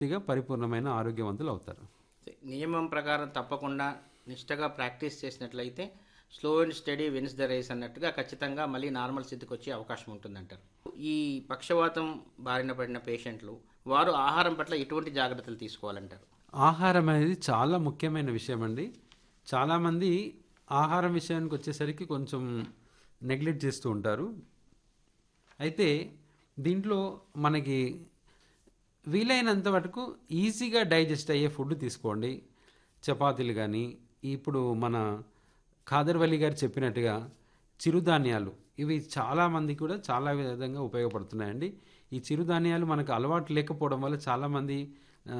ఇక పరిపూర్ణమైన ఆరోగ్యవంతులు అవుతారు నియమం ప్రకారం తప్పకుండా నిష్టగా ప్రాక్టీస్ చేసినట్లయితే slow and steady wins the race అన్నట్టుగా ఖచ్చితంగా మళ్ళీ నార్మల్ స్థితికి వచ్చే అవకాశం ఉంటుందంటారు ఈ పక్షవాతం బారిన పడిన పేషెంట్లు వారు ఆహారం పట్ల ఎటువంటి జాగ్రత్తలు తీసుకోవాలంటారు ఆహారం అనేది చాలా ముఖ్యమైన విషయం అండి చాలామంది ఆహారం విషయానికి వచ్చేసరికి కొంచెం నెగ్లెక్ట్ చేస్తూ ఉంటారు అయితే దీంట్లో మనకి వీలైనంత వరకు ఈజీగా డైజెస్ట్ అయ్యే ఫుడ్ తీసుకోండి చపాతీలు కానీ ఇప్పుడు మన ఖాదర్ వలి గారు చెప్పినట్టుగా చిరుధాన్యాలు ఇవి చాలామంది కూడా చాలా విధంగా ఉపయోగపడుతున్నాయండి ఈ చిరుధాన్యాలు మనకు అలవాటు లేకపోవడం వల్ల చాలామంది ఆ,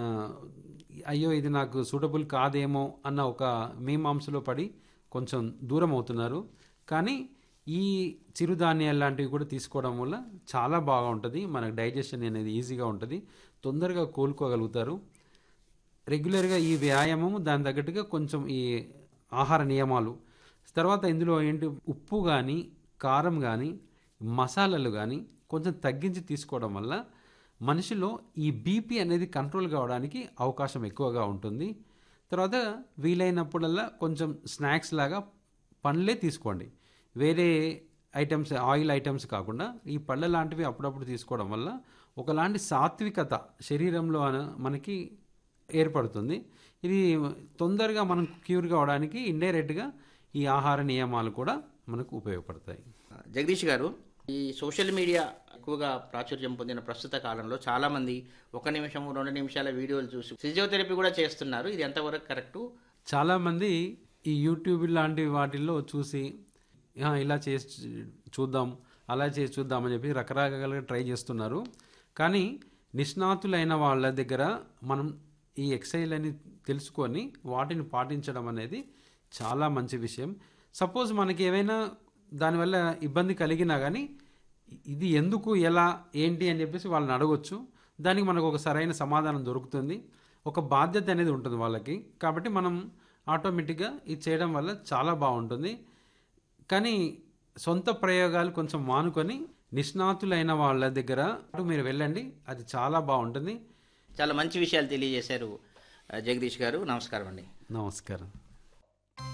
అయ్యో ఇది నాకు సూటబుల్ కాదేమో అన్న ఒక మీమాంసలో పడి కొంచెం దూరం అవుతున్నారు కానీ ఈ చిరుధాన్యాలు లాంటివి కూడా తీసుకోవడం వల్ల చాలా బాగా ఉంటుంది మనకు డైజెషన్ అనేది ఈజీగా ఉంటుంది తొందరగా కోలుకోగలుగుతారు రెగ్యులర్గా ఈ వ్యాయామం దాని తగ్గట్టుగా కొంచెం ఈ ఆహార నియమాలు తర్వాత ఇందులో ఏంటి ఉప్పు కానీ కారం కానీ మసాలాలు కానీ కొంచెం తగ్గించి తీసుకోవడం వల్ల మనిషిలో ఈ బీపీ అనేది కంట్రోల్ కావడానికి అవకాశం ఎక్కువగా ఉంటుంది తర్వాత వీలైనప్పుడల్లా కొంచెం స్నాక్స్ లాగా పండ్లే తీసుకోండి వేరే ఐటమ్స్ ఆయిల్ ఐటమ్స్ కాకుండా ఈ పళ్ళ లాంటివి అప్పుడప్పుడు తీసుకోవడం వల్ల ఒకలాంటి సాత్వికత శరీరంలో అన- మనకి ఏర్పడుతుంది ఇది తొందరగా మనం క్యూర్ కావడానికి ఇండైరెక్ట్గా ఈ ఆహార నియమాలు కూడా మనకు ఉపయోగపడతాయి జగదీష్ గారు ఈ సోషల్ మీడియా ఎక్కువగా ప్రాచుర్యం పొందిన ప్రస్తుత కాలంలో చాలామంది ఒక నిమిషం రెండు నిమిషాల వీడియోలు చూసి ఫిజియోథెరపీ కూడా చేస్తున్నారు ఇది ఎంతవరకు కరెక్టు చాలామంది ఈ యూట్యూబ్ లాంటి వాటిల్లో చూసి "ఆ, ఇలా చేసి చూద్దాం అలా చేసి చూద్దాం అని చెప్పి రకరకాలుగా ట్రై చేస్తున్నారు కానీ నిష్ణాతులైన వాళ్ళ దగ్గర మనం ఈ ఎక్సైజ్ అని తెలుసుకొని వాటిని పాటించడం అనేది చాలా మంచి విషయం సపోజ్ మనకి ఏమైనా దానివల్ల ఇబ్బంది కలిగినా కానీ ఇది ఎందుకు ఎలా ఏంటి అని చెప్పేసి వాళ్ళని అడగొచ్చు దానికి మనకు ఒక సరైన సమాధానం దొరుకుతుంది ఒక బాధ్యత అనేది ఉంటుంది వాళ్ళకి కాబట్టి మనం ఆటోమేటిక్గా ఇది చేయడం వల్ల చాలా బాగుంటుంది కానీ సొంత ప్రయోగాలు కొంచెం మానుకొని నిష్ణాతులైన వాళ్ళ దగ్గర మీరు వెళ్ళండి అది చాలా బాగుంటుంది చాలా మంచి విషయాలు తెలియజేశారు ఆ, జగదీష్ గారు నమస్కారం అండి నమస్కారం